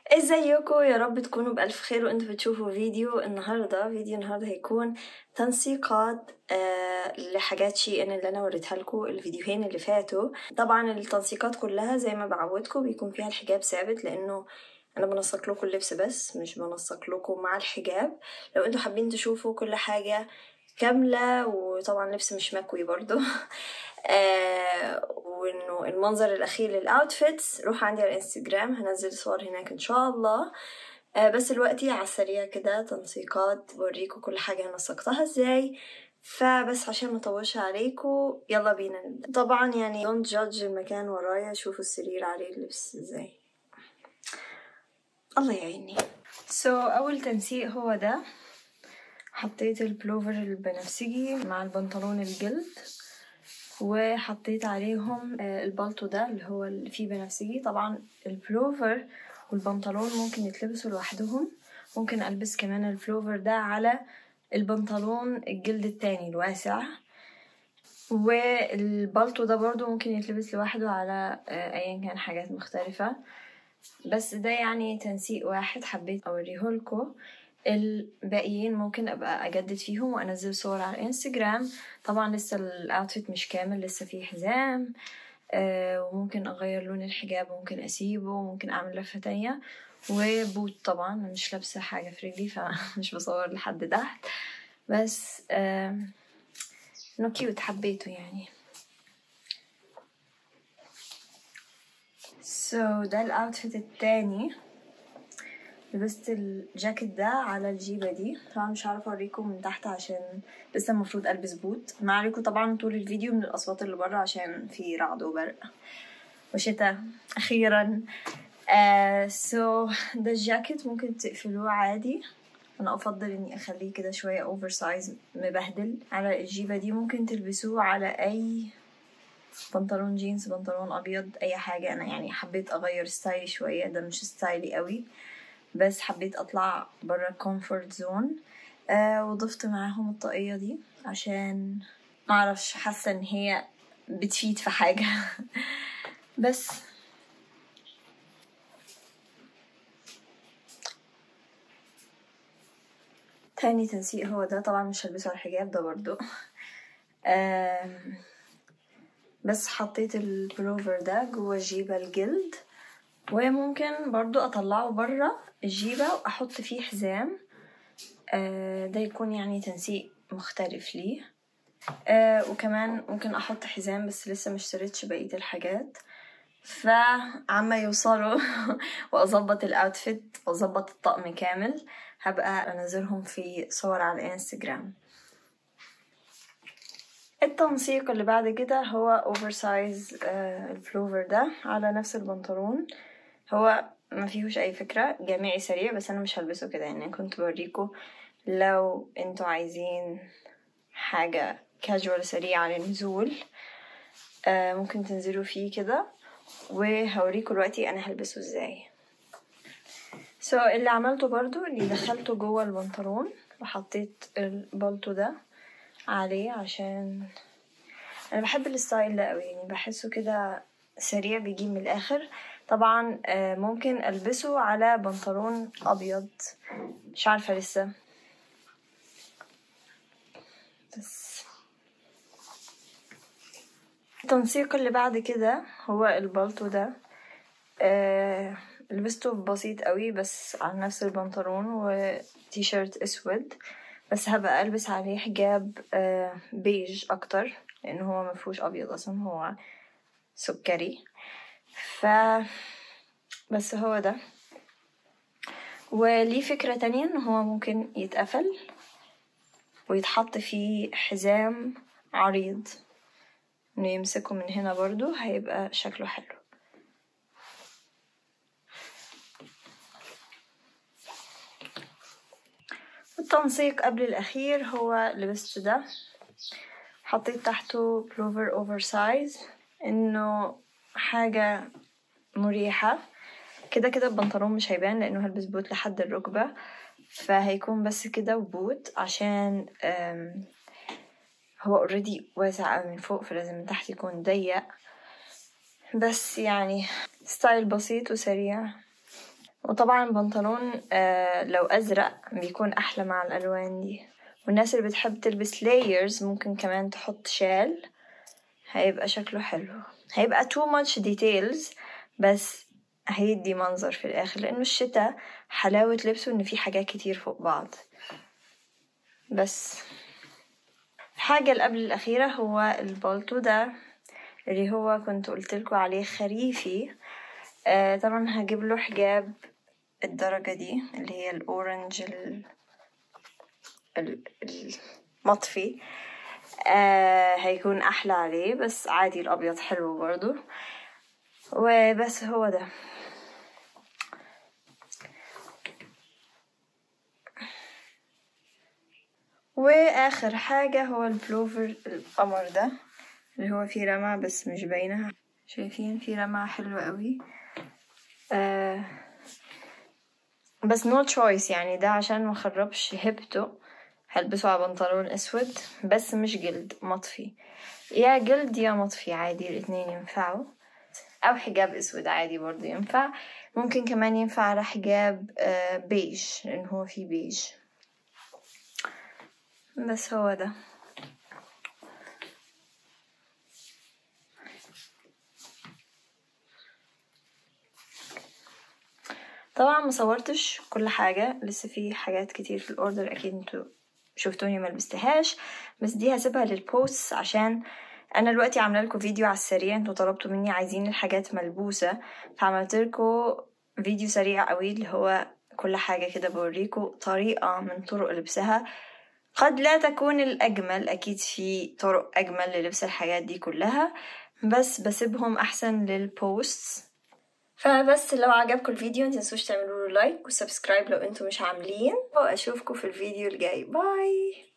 ازيكم يا رب تكونوا بألف خير وانتوا بتشوفوا فيديو النهاردة فيديو النهاردة هيكون تنسيقات آه لحاجات شي ان اللي انا وريتها لكم الفيديوهين اللي فاتوا طبعا التنسيقات كلها زي ما بعودكم بيكون فيها الحجاب ثابت لانه انا بنسق لكم اللبس بس مش بنسق لكم مع الحجاب لو انتوا حابين تشوفوا كل حاجة كاملة وطبعا لبس مش مكوي برضو آه وانه المنظر الاخير للاوتفيتس روح عندي على الانستجرام هنزل صور هناك ان شاء الله آه بس دلوقتي على السريع كده تنسيقات بوريكم كل حاجة نسقتها ازاي فبس عشان ما اطولش عليكم يلا بينا نبدأ طبعا يعني don't judge المكان ورايا شوفوا السرير عليه اللبس ازاي الله يعيني سو so, اول تنسيق هو ده حطيت البلوفر البنفسجي مع البنطلون الجلد وحطيت عليهم البالتو ده اللي هو اللي فيه بنفسجي طبعا البلوفر والبنطلون ممكن يتلبسوا لوحدهم ممكن البس كمان البلوفر ده على البنطلون الجلد التاني الواسع والبالتو ده برضو ممكن يتلبس لوحده على ايا كان حاجات مختلفة بس ده يعني تنسيق واحد حبيت اوريهولكوا الباقيين ممكن ابقى اجدد فيهم وانزل صور على الانستجرام طبعا لسه الاوتفيت مش كامل لسه فيه حزام آه وممكن اغير لون الحجاب ممكن اسيبه ممكن اعمل لفة تانية وبوت طبعا مش لابسة حاجة في رجلي فمش بصور لحد تحت بس آه انه كيوت حبيته يعني سو so, ده الاوتفيت التاني لبست الجاكيت ده على الجيبة دي طبعا مش عارفة اوريكم من تحت عشان لسه المفروض البس بوت ما عليكم طبعا طول الفيديو من الاصوات اللي بره عشان في رعد وبرق وشتا اخيرا آه سو ده الجاكيت ممكن تقفلوه عادي انا افضل اني اخليه كده شوية اوفر سايز مبهدل على الجيبة دي ممكن تلبسوه على اي بنطلون جينز بنطلون ابيض اي حاجة انا يعني حبيت اغير ستايلي شوية ده مش ستايلي قوي بس حبيت اطلع برا الكومفورت زون آه وضفت معاهم الطاقية دي عشان معرفش حاسة ان هي بتفيد في حاجة بس تاني تنسيق هو ده طبعا مش هلبسه على الحجاب ده برضو آه بس حطيت البلوفر ده جوا جيبة الجلد وممكن برضو اطلعه برا الجيبة واحط فيه حزام آه ده يكون يعني تنسيق مختلف ليه آه وكمان ممكن احط حزام بس لسه مشتريتش بقية الحاجات فعما يوصلوا واظبط الاوتفيت واظبط الطقم كامل هبقى انزلهم في صور على الانستجرام التنسيق اللي بعد كده هو اوفر سايز آه البلوفر ده على نفس البنطلون هو ما فيهوش اي فكرة جامعي سريع بس انا مش هلبسه كده يعني كنت بوريكم لو انتوا عايزين حاجة كاجوال سريعة للنزول آه ممكن تنزلوا فيه كده وهوريكم دلوقتي انا هلبسه ازاي سو so, اللي عملته برضو اللي دخلته جوه البنطلون وحطيت البلطو ده عليه عشان انا بحب الستايل ده قوي يعني بحسه كده سريع بيجيب من الاخر طبعا ممكن البسه على بنطلون ابيض مش عارفه لسه بس التنسيق اللي بعد كده هو البلطو ده آه لبسته بسيط قوي بس على نفس البنطلون وتي شيرت اسود بس هبقى البس عليه حجاب آه بيج اكتر لانه هو مفهوش ابيض اصلا هو سكري ف بس هو ده وليه فكرة تانية ان هو ممكن يتقفل ويتحط فيه حزام عريض انه يمسكه من هنا برضو هيبقى شكله حلو التنسيق قبل الاخير هو لبسته ده حطيت تحته بلوفر اوفر سايز انه حاجة مريحة كده كده البنطلون مش هيبان لانه هلبس بوت لحد الركبة فهيكون بس كده وبوت عشان هو اوريدي واسع اوي من فوق فلازم من تحت يكون ضيق بس يعني ستايل بسيط وسريع وطبعا البنطلون آه لو أزرق بيكون أحلى مع الألوان دي والناس اللي بتحب تلبس لايرز ممكن كمان تحط شال هيبقى شكله حلو هيبقى too much details بس هيدي منظر في الآخر لأنه الشتا حلاوة لبسه إن في حاجات كتير فوق بعض بس الحاجة اللي قبل الأخيرة هو البالطو ده اللي هو كنت قلتلكوا عليه خريفي آه طبعا هجيب له حجاب الدرجة دي اللي هي الأورنج ال... ال... المطفي آه هيكون أحلى عليه بس عادي الأبيض حلو برضو وبس هو ده واخر حاجة هو البلوفر القمر ده اللي هو فيه لمعة بس مش باينة شايفين فيه لمعة حلوة قوي آه بس نو no تشويس يعني ده عشان ما خربش هبته هلبسه على بنطلون اسود بس مش جلد مطفي يا جلد يا مطفي عادي الاتنين ينفعوا او حجاب اسود عادي برضه ينفع ممكن كمان ينفع على حجاب آه بيج لان هو فيه بيج بس هو ده طبعا ما صورتش كل حاجة لسه في حاجات كتير في الاوردر اكيد انتوا شفتوني ما لبستهاش بس دي هسيبها للبوست عشان انا دلوقتي عامله لكم فيديو على السريع انتوا طلبتوا مني عايزين الحاجات ملبوسه فعملت لكم فيديو سريع قوي اللي هو كل حاجه كده بوريكم طريقه من طرق لبسها قد لا تكون الأجمل أكيد في طرق أجمل للبس الحاجات دي كلها بس بسيبهم أحسن للبوست فبس لو عجبكم الفيديو متنسوش تعملوا لايك وسبسكرايب لو انتم مش عاملين واشوفكم في الفيديو الجاي باي